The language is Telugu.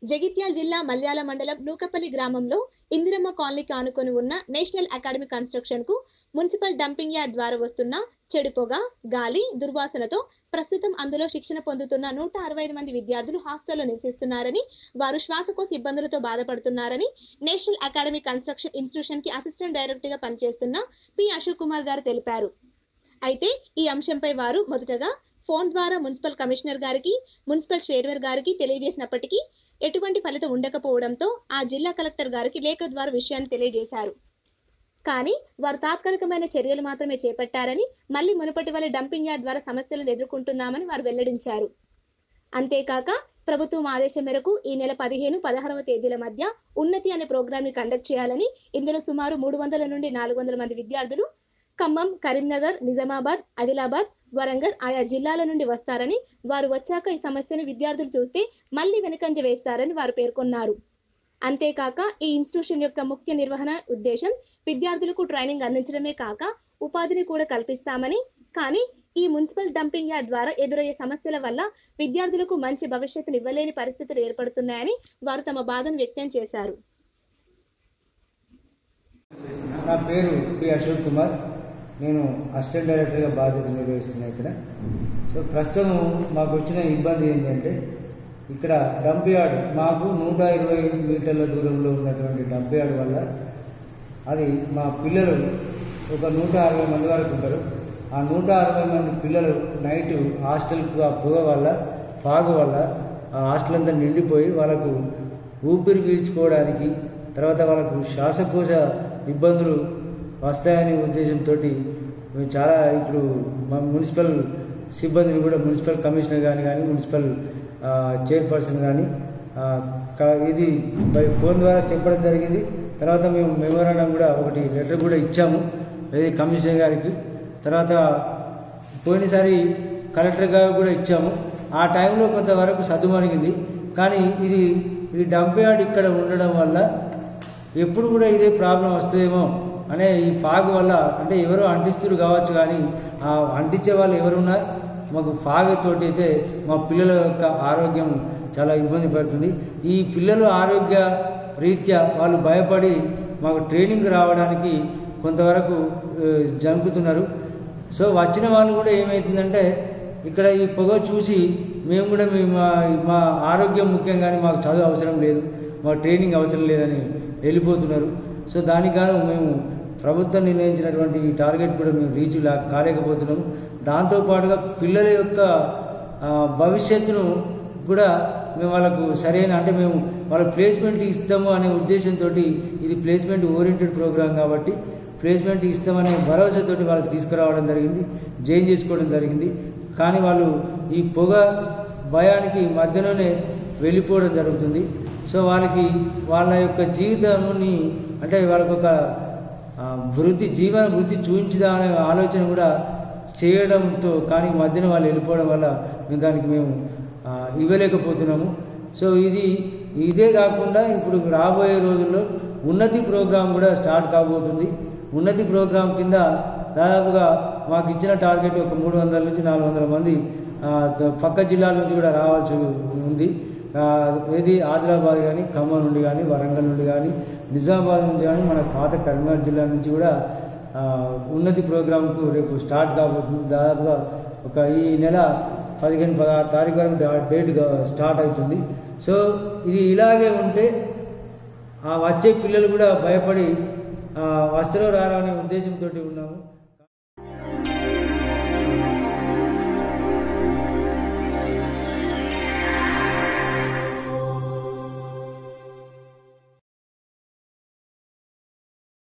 జగిత్యాల జిల్లా మల్యాల మండలం నూకపల్లి గ్రామంలో ఇందిరమ్మ కాలనీకి ఆనుకొని ఉన్న నేషనల్ అకాడమీ కన్స్ట్రక్షన్ కు మున్సిపల్ డంపింగ్ యార్డ్ ద్వారా వస్తున్న చెడు పొగ గాలి దుర్వాసనతో ప్రస్తుతం అందులో శిక్షణ పొందుతున్న నూట అరవై ఐదు మంది విద్యార్థులు హాస్టల్లో నివసిస్తున్నారని వారు శ్వాసకోశ ఇబ్బందులతో బాధపడుతున్నారని నేషనల్ అకాడమీ కన్స్ట్రక్షన్ ఇన్స్టిట్యూషన్ కి అసిస్టెంట్ డైరెక్టర్ గా పనిచేస్తున్న పి అశోక్ కుమార్ గారు తెలిపారు అయితే ఈ అంశంపై వారు మొదటగా ఫోన్ ద్వారా మున్సిపల్ కమిషనర్ గారికి మున్సిపల్ చైర్మన్ గారికి తెలియజేసినప్పటికీ ఎటువంటి ఫలితం ఉండకపోవడంతో ఆ జిల్లా కలెక్టర్ గారికి లేఖ ద్వారా విషయాన్ని తెలియజేశారు కానీ వారు తాత్కాలికమైన చర్యలు మాత్రమే చేపట్టారని మళ్ళీ మునుపటి వల్ల డంపింగ్ యార్డ్ ద్వారా సమస్యలను ఎదుర్కొంటున్నామని వారు వెల్లడించారు అంతేకాక ప్రభుత్వం ఆదేశం మేరకు ఈ నెల పదిహేను పదహారవ తేదీల మధ్య ఉన్నతి అనే ప్రోగ్రామ్ ని కండక్ట్ చేయాలని ఇందులో సుమారు మూడు వందల నుండి నాలుగు వందల మంది విద్యార్థులు ఖమ్మం కరీంనగర్ నిజామాబాద్ ఆదిలాబాద్ వరంగల్ ఆయా జిల్లాల నుండి వస్తారని వారు వచ్చాక ఈ సమస్యను విద్యార్థులు చూస్తే మళ్ళీ వెనుకంజ వేస్తారని వారు పేర్కొన్నారు అంతేకాక ఈ ఇన్స్టిట్యూషన్ యొక్క ముఖ్య నిర్వహణ ఉద్దేశం విద్యార్థులకు ట్రైనింగ్ అందించడమే కాక ఉపాధిని కూడా కల్పిస్తామని కానీ ఈ మున్సిపల్ డంపింగ్ యార్డ్ ద్వారా ఎదురయ్యే సమస్యల వల్ల విద్యార్థులకు మంచి భవిష్యత్తును ఇవ్వలేని పరిస్థితులు ఏర్పడుతున్నాయని వారు తమ బాధను వ్యక్తం చేశారు నా పేరు పి అశోక్ కుమార్ నేను అసిస్టెంట్ డైరెక్టర్గా బాధ్యత నిర్వహిస్తున్నా ఇక్కడ సో ప్రస్తుతం మాకు వచ్చిన ఇబ్బంది ఏంటంటే ఇక్కడ డంప్ యార్డ్ మాకు నూట ఇరవై మీటర్ల దూరంలో ఉన్నటువంటి డంప్ యార్డ్ వల్ల అది మా పిల్లలు ఒక నూట అరవై మంది వరకు ఉంటారు ఆ నూట అరవై మంది పిల్లలు నైట్ హాస్టల్కు ఆ పొగ వల్ల ఫాగ్ వల్ల ఆ హాస్టల్ అంతా నిండిపోయి వాళ్ళకు ఊపిరి పీల్చుకోవడానికి తర్వాత వాళ్ళకు శ్వాసకోశ ఇబ్బందులు వస్తాయనే ఉద్దేశంతో మేము చాలా ఇప్పుడు మా మున్సిపల్ సిబ్బందిని కూడా మున్సిపల్ కమిషనర్ కానీ కానీ మున్సిపల్ ఆ, చైర్పర్సన్ కానీ ఆ, క- ఇది బై ఫోన్ ద్వారా చెప్పడం జరిగింది తర్వాత మేము మెమోరాండం కూడా ఒకటి లెటర్ కూడా ఇచ్చాము ఇది కమిషనర్ గారికి తర్వాత పోయినసారి కలెక్టర్ గారు కూడా ఇచ్చాము ఆ టైంలో కొంతవరకు సద్దుమణిగింది కానీ ఇది ఈ డంప్ యార్డ్ ఇక్కడ ఉండడం వల్ల ఎప్పుడు కూడా ఇదే ప్రాబ్లం వస్తుందేమో అనే ఈ ఫాగ్ వల్ల అంటే ఎవరో అంటిస్తున్నారు కావచ్చు కానీ ఆ అంటించే వాళ్ళు ఎవరున్నా మాకు ఫాగ్ తోటి అయితే మా పిల్లల యొక్క ఆరోగ్యం చాలా ఇబ్బంది పడుతుంది ఈ పిల్లలు ఆరోగ్య రీత్యా వాళ్ళు భయపడి మాకు ట్రైనింగ్ రావడానికి కొంతవరకు ఆ, జంకుతున్నారు సో వచ్చిన వాళ్ళు కూడా ఏమవుతుందంటే ఇక్కడ ఈ పొగ చూసి మేము కూడా మీ మా మా ఆరోగ్యం ముఖ్యం కానీ మాకు చదువు అవసరం లేదు మా ట్రైనింగ్ అవసరం లేదని వెళ్ళిపోతున్నారు సో దానికి గాను మేము ప్రభుత్వం నిర్ణయించినటువంటి ఈ టార్గెట్ కూడా మేము రీచ్ లా కాలేకపోతున్నాము దాంతోపాటుగా పిల్లల యొక్క ఆ, భవిష్యత్తును కూడా మేము వాళ్ళకు సరైన అంటే మేము వాళ్ళ ప్లేస్మెంట్ ఇస్తాము అనే ఉద్దేశంతో ఇది ప్లేస్మెంట్ ఓరియంటెడ్ ప్రోగ్రామ్ కాబట్టి ప్లేస్మెంట్ ఇస్తామనే భరోసాతోటి వాళ్ళకి తీసుకురావడం జరిగింది జైన్ చేసుకోవడం జరిగింది కానీ వాళ్ళు ఈ పొగ భయానికి మధ్యలోనే వెళ్ళిపోవడం జరుగుతుంది సో వాళ్ళకి వాళ్ళ యొక్క జీవితాన్ని అంటే వాళ్ళకు ఒక ఆ, వృద్ధి జీవన వృద్ధి చూపించుదా అనే ఆలోచన కూడా చేయడంతో కానీ మధ్యన వాళ్ళు వెళ్ళిపోవడం వల్ల మేము దానికి మేము ఆ, ఇవ్వలేకపోతున్నాము సో ఇది ఇదే కాకుండా ఇప్పుడు రాబోయే రోజుల్లో ఉన్నతి ప్రోగ్రాం కూడా స్టార్ట్ కాబోతుంది ఉన్నతి ప్రోగ్రాం కింద దాదాపుగా మాకు ఇచ్చిన టార్గెట్ ఒక మూడు వందల నుంచి నాలుగు వందల మంది ఆ, ద- పక్క జిల్లాల నుంచి కూడా రావాల్సి ఉంది ఆ, ఏది ఆదిలాబాద్ కానీ ఖమ్మం నుండి కానీ వరంగల్ నుండి కానీ నిజామాబాద్ నుంచి కానీ మన పాత కరీంనగర్ జిల్లా నుంచి కూడా ఆ, ఉన్నతి ప్రోగ్రాంకు రేపు స్టార్ట్ కాబోతుంది దాదాపుగా ఒక ఈ నెల పదిహేను పదహారు తారీఖు వరకు డా- డేట్ గా- స్టార్ట్ అవుతుంది సో ఇది ఇలాగే ఉంటే ఆ వచ్చే పిల్లలు కూడా భయపడి ఆ, వస్తారో రారో అనే ఉద్దేశంతో ఉన్నాము